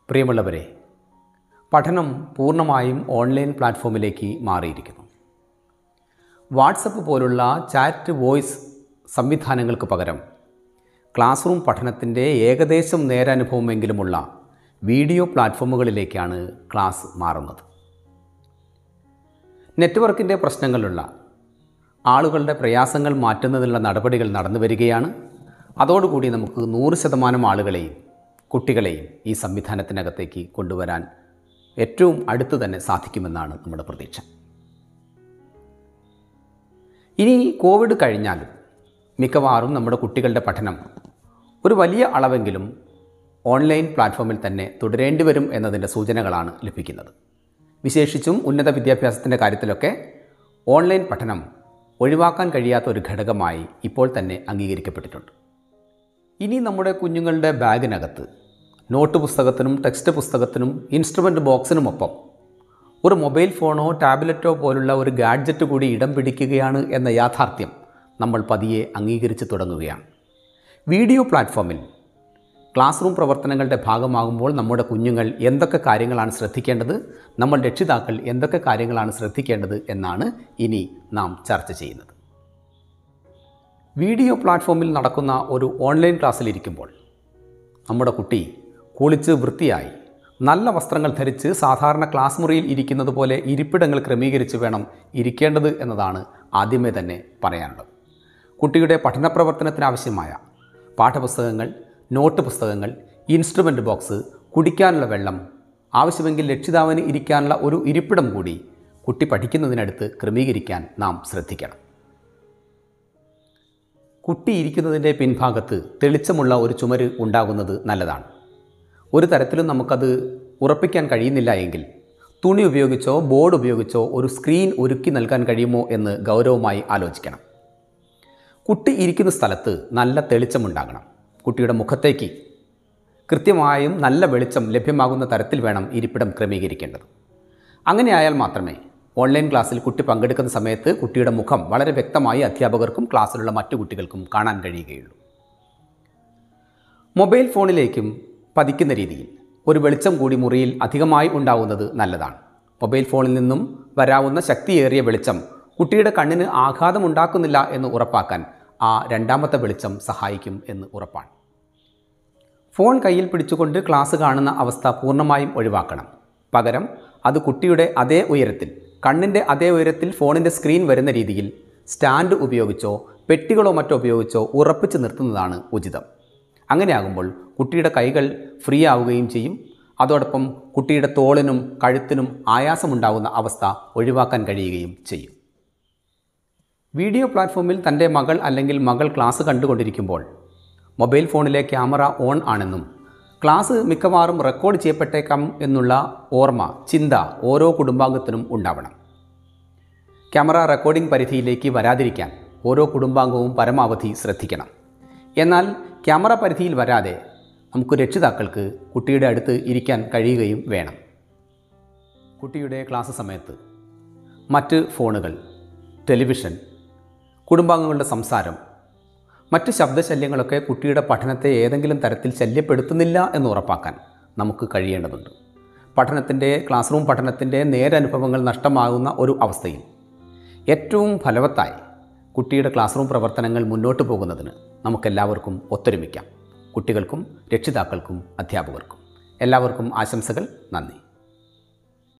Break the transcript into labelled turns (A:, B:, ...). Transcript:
A: പ്രിയമുള്ളവരെ പഠനം പൂർണ്ണമായും ഓൺലൈൻ പ്ലാറ്റ്ഫോമിലേക്ക് മാറിയിരിക്കുന്നു വാട്സപ്പ് പോലുള്ള ചാറ്റ് വോയിസ് സംവിധാനങ്ങൾക്ക് പകരം ക്ലാസ് റൂം പഠനത്തിൻ്റെ ഏകദേശം നേരനുഭവമെങ്കിലുമുള്ള വീഡിയോ പ്ലാറ്റ്ഫോമുകളിലേക്കാണ് ക്ലാസ് മാറുന്നത് നെറ്റ്വർക്കിൻ്റെ പ്രശ്നങ്ങളുള്ള ആളുകളുടെ പ്രയാസങ്ങൾ മാറ്റുന്നതിനുള്ള നടപടികൾ നടന്നു വരികയാണ് അതോടുകൂടി നമുക്ക് നൂറ് ശതമാനം ആളുകളെയും കുട്ടികളെയും ഈ സംവിധാനത്തിനകത്തേക്ക് കൊണ്ടുവരാൻ ഏറ്റവും അടുത്ത് തന്നെ സാധിക്കുമെന്നാണ് നമ്മുടെ പ്രതീക്ഷ ഇനി കോവിഡ് കഴിഞ്ഞാലും മിക്കവാറും നമ്മുടെ കുട്ടികളുടെ പഠനം ഒരു വലിയ അളവെങ്കിലും ഓൺലൈൻ പ്ലാറ്റ്ഫോമിൽ തന്നെ തുടരേണ്ടി വരും എന്നതിൻ്റെ സൂചനകളാണ് ലഭിക്കുന്നത് വിശേഷിച്ചും ഉന്നത വിദ്യാഭ്യാസത്തിൻ്റെ കാര്യത്തിലൊക്കെ ഓൺലൈൻ പഠനം ഒഴിവാക്കാൻ കഴിയാത്ത ഒരു ഘടകമായി ഇപ്പോൾ തന്നെ അംഗീകരിക്കപ്പെട്ടിട്ടുണ്ട് ഇനി നമ്മുടെ കുഞ്ഞുങ്ങളുടെ ബാഗിനകത്ത് നോട്ട് പുസ്തകത്തിനും ടെക്സ്റ്റ് പുസ്തകത്തിനും ഇൻസ്ട്രുമെൻ്റ് ബോക്സിനുമൊപ്പം ഒരു മൊബൈൽ ഫോണോ ടാബ്ലറ്റോ പോലുള്ള ഒരു ഗാഡ്ജറ്റ് കൂടി ഇടം പിടിക്കുകയാണ് എന്ന യാഥാർത്ഥ്യം നമ്മൾ പതിയെ അംഗീകരിച്ച് തുടങ്ങുകയാണ് വീഡിയോ പ്ലാറ്റ്ഫോമിൽ ക്ലാസ് റൂം പ്രവർത്തനങ്ങളുടെ ഭാഗമാകുമ്പോൾ നമ്മുടെ കുഞ്ഞുങ്ങൾ എന്തൊക്കെ കാര്യങ്ങളാണ് ശ്രദ്ധിക്കേണ്ടത് നമ്മൾ രക്ഷിതാക്കൾ എന്തൊക്കെ കാര്യങ്ങളാണ് ശ്രദ്ധിക്കേണ്ടത് എന്നാണ് ഇനി നാം ചർച്ച ചെയ്യുന്നത് വീഡിയോ പ്ലാറ്റ്ഫോമിൽ നടക്കുന്ന ഒരു ഓൺലൈൻ ക്ലാസ്സിലിരിക്കുമ്പോൾ നമ്മുടെ കുട്ടി കുളിച്ച് വൃത്തിയായി നല്ല വസ്ത്രങ്ങൾ ധരിച്ച് സാധാരണ ക്ലാസ് മുറിയിൽ ഇരിക്കുന്നത് പോലെ ഇരിപ്പിടങ്ങൾ ക്രമീകരിച്ച് വേണം ഇരിക്കേണ്ടത് എന്നതാണ് ആദ്യമേ തന്നെ പറയാനുള്ളത് കുട്ടിയുടെ പഠന പ്രവർത്തനത്തിനാവശ്യമായ പാഠപുസ്തകങ്ങൾ നോട്ട് പുസ്തകങ്ങൾ ഇൻസ്ട്രുമെൻ്റ് ബോക്സ് കുടിക്കാനുള്ള വെള്ളം ആവശ്യമെങ്കിൽ രക്ഷിതാവിന് ഇരിക്കാനുള്ള ഒരു ഇരിപ്പിടം കൂടി കുട്ടി പഠിക്കുന്നതിനടുത്ത് ക്രമീകരിക്കാൻ നാം ശ്രദ്ധിക്കണം കുട്ടി ഇരിക്കുന്നതിൻ്റെ പിൻഭാഗത്ത് തെളിച്ചമുള്ള ഒരു ചുമര് ഉണ്ടാകുന്നത് നല്ലതാണ് ഒരു തരത്തിലും നമുക്കത് ഉറപ്പിക്കാൻ കഴിയുന്നില്ല എങ്കിൽ തുണി ഉപയോഗിച്ചോ ബോർഡ് ഉപയോഗിച്ചോ ഒരു സ്ക്രീൻ ഒരുക്കി നൽകാൻ കഴിയുമോ എന്ന് ഗൗരവമായി ആലോചിക്കണം കുട്ടി ഇരിക്കുന്ന സ്ഥലത്ത് നല്ല തെളിച്ചമുണ്ടാകണം കുട്ടിയുടെ മുഖത്തേക്ക് കൃത്യമായും നല്ല വെളിച്ചം ലഭ്യമാകുന്ന തരത്തിൽ വേണം ഇരിപ്പിടം ക്രമീകരിക്കേണ്ടത് അങ്ങനെയായാൽ മാത്രമേ ഓൺലൈൻ ക്ലാസ്സിൽ കുട്ടി പങ്കെടുക്കുന്ന സമയത്ത് കുട്ടിയുടെ മുഖം വളരെ വ്യക്തമായി അധ്യാപകർക്കും ക്ലാസ്സിലുള്ള മറ്റു കുട്ടികൾക്കും കാണാൻ കഴിയുകയുള്ളൂ മൊബൈൽ ഫോണിലേക്കും പതിക്കുന്ന രീതിയിൽ ഒരു വെളിച്ചം കൂടി മുറിയിൽ അധികമായി ഉണ്ടാവുന്നത് നല്ലതാണ് മൊബൈൽ ഫോണിൽ നിന്നും വരാവുന്ന ശക്തിയേറിയ വെളിച്ചം കുട്ടിയുടെ കണ്ണിന് ആഘാതമുണ്ടാക്കുന്നില്ല എന്ന് ഉറപ്പാക്കാൻ ആ രണ്ടാമത്തെ വെളിച്ചം സഹായിക്കും എന്ന് ഉറപ്പാണ് ഫോൺ കയ്യിൽ പിടിച്ചുകൊണ്ട് ക്ലാസ് കാണുന്ന അവസ്ഥ പൂർണ്ണമായും ഒഴിവാക്കണം പകരം അത് കുട്ടിയുടെ അതേ ഉയരത്തിൽ കണ്ണിൻ്റെ അതേ ഉയരത്തിൽ ഫോണിൻ്റെ സ്ക്രീൻ വരുന്ന രീതിയിൽ സ്റ്റാൻഡ് ഉപയോഗിച്ചോ പെട്ടികളോ മറ്റോ ഉപയോഗിച്ചോ ഉറപ്പിച്ച് നിർത്തുന്നതാണ് ഉചിതം അങ്ങനെയാകുമ്പോൾ കുട്ടിയുടെ കൈകൾ ഫ്രീ ആവുകയും ചെയ്യും അതോടൊപ്പം കുട്ടിയുടെ തോളിനും കഴുത്തിനും ആയാസമുണ്ടാകുന്ന അവസ്ഥ ഒഴിവാക്കാൻ കഴിയുകയും ചെയ്യും വീഡിയോ പ്ലാറ്റ്ഫോമിൽ തൻ്റെ മകൾ അല്ലെങ്കിൽ മകൾ ക്ലാസ് കണ്ടുകൊണ്ടിരിക്കുമ്പോൾ മൊബൈൽ ഫോണിലെ ക്യാമറ ഓൺ ആണെന്നും ക്ലാസ് മിക്കവാറും റെക്കോർഡ് ചെയ്യപ്പെട്ടേക്കാം എന്നുള്ള ഓർമ്മ ചിന്ത ഓരോ കുടുംബാംഗത്തിനും ഉണ്ടാവണം ക്യാമറ റെക്കോർഡിംഗ് പരിധിയിലേക്ക് വരാതിരിക്കാൻ ഓരോ കുടുംബാംഗവും പരമാവധി ശ്രദ്ധിക്കണം എന്നാൽ ക്യാമറ പരിധിയിൽ വരാതെ നമുക്ക് രക്ഷിതാക്കൾക്ക് കുട്ടിയുടെ അടുത്ത് ഇരിക്കാൻ കഴിയുകയും വേണം കുട്ടിയുടെ ക്ലാസ് സമയത്ത് മറ്റ് ഫോണുകൾ ടെലിവിഷൻ കുടുംബാംഗങ്ങളുടെ സംസാരം മറ്റ് ശബ്ദശല്യങ്ങളൊക്കെ കുട്ടിയുടെ പഠനത്തെ ഏതെങ്കിലും തരത്തിൽ ശല്യപ്പെടുത്തുന്നില്ല എന്ന് ഉറപ്പാക്കാൻ നമുക്ക് കഴിയേണ്ടതുണ്ട് പഠനത്തിൻ്റെ ക്ലാസ് റൂം പഠനത്തിൻ്റെ നേരനുഭവങ്ങൾ നഷ്ടമാകുന്ന ഒരു അവസ്ഥയിൽ ഏറ്റവും ഫലവത്തായി കുട്ടിയുടെ ക്ലാസ് റൂം പ്രവർത്തനങ്ങൾ മുന്നോട്ട് പോകുന്നതിന് നമുക്കെല്ലാവർക്കും ഒത്തൊരുമിക്കാം കുട്ടികൾക്കും രക്ഷിതാക്കൾക്കും അധ്യാപകർക്കും എല്ലാവർക്കും ആശംസകൾ നന്ദി